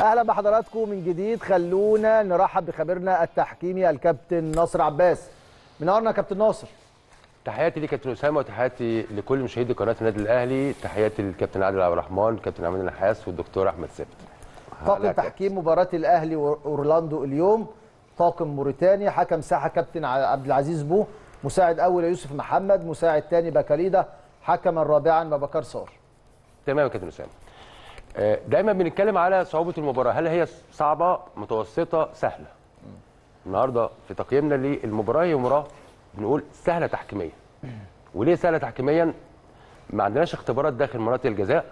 اهلا بحضراتكم من جديد خلونا نرحب بخبيرنا التحكيمي الكابتن ناصر عباس منورنا يا كابتن ناصر تحياتي ليك كابتن اسامه وتحياتي لكل مشاهدي قناه النادي الاهلي تحياتي للكابتن عادل عبد الرحمن كابتن عماد النحاس والدكتور احمد سبت طاقم تحكيم مباراه الاهلي واورلاندو اليوم طاقم موريتانيا حكم ساحه كابتن عبد العزيز بو مساعد اول يوسف محمد مساعد ثاني بكاليدا حكما رابعا ببكر صار تمام يا كابتن اسامه آه، دايما بنتكلم على صعوبه المباراه هل هي صعبه متوسطه سهله النهارده في تقييمنا للمباراه هي مباراه بنقول سهله تحكيميا وليه سهله تحكيميا ما عندناش اختبارات داخل مناطق الجزاء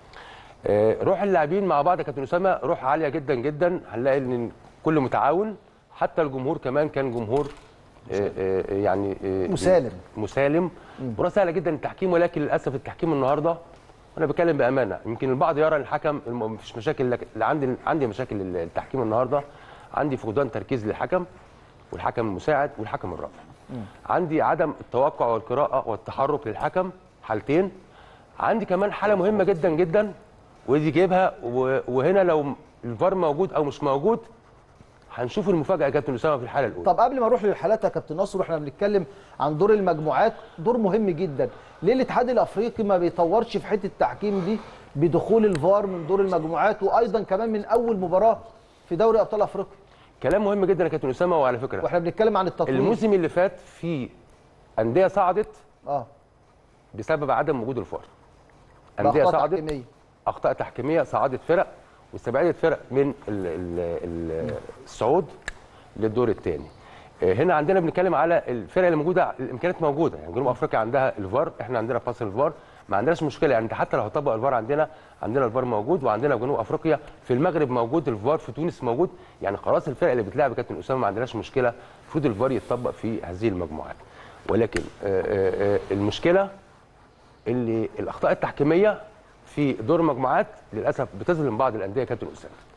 آه، روح اللاعبين مع بعض يا كابتن اسامه روح عاليه جدا جدا هنلاقي ان كل متعاون حتى الجمهور كمان كان جمهور آه، آه، يعني آه، مسالم. مسالم مباراه سهله جدا التحكيم ولكن للاسف التحكيم النهارده وانا بتكلم بامانه يمكن البعض يرى ان الحكم الم- مفيش مشاكل لك- اللي عندي عندي مشاكل التحكيم النهارده عندي فقدان تركيز للحكم والحكم المساعد والحكم الرابع عندي عدم التوقع والقراءه والتحرك للحكم حالتين عندي كمان حاله مهمه جدا جدا ودي جايبها و- وهنا لو الفار موجود او مش موجود هنشوف المفاجاه يا كابتن اسامه في الحاله الاولى طب قبل ما اروح للحالات يا كابتن ناصر واحنا بنتكلم عن دور المجموعات دور مهم جدا ليه الاتحاد الافريقي ما بيطورش في حته التحكيم دي بدخول الفار من دور المجموعات وايضا كمان من اول مباراه في دوري ابطال افريقيا كلام مهم جدا يا كابتن اسامه وعلى فكره واحنا بنتكلم عن التطوير الموسم اللي فات في انديه صعدت اه بسبب عدم وجود الفار انديه بأخطاء صعدت تحكيمية. اخطاء تحكيميه صعدت فرق واستبعدت فرق من ال ال ال الصعود للدور الثاني هنا عندنا بنتكلم على الفرق اللي موجوده الامكانيات موجوده يعني جنوب افريقيا عندها الفار احنا عندنا فاصل الفار ما عندناش مشكله يعني انت حتى لو هتطبق الفار عندنا عندنا الفار موجود وعندنا في جنوب افريقيا في المغرب موجود الفار في تونس موجود يعني خلاص الفرق اللي بتلعب يا كابتن اسامه ما عندناش مشكله المفروض الفار يتطبق في هذه المجموعات ولكن آه، آه، آه، المشكله اللي الاخطاء التحكيميه في دور المجموعات للاسف بتظلم بعض الانديه يا كابتن اسامه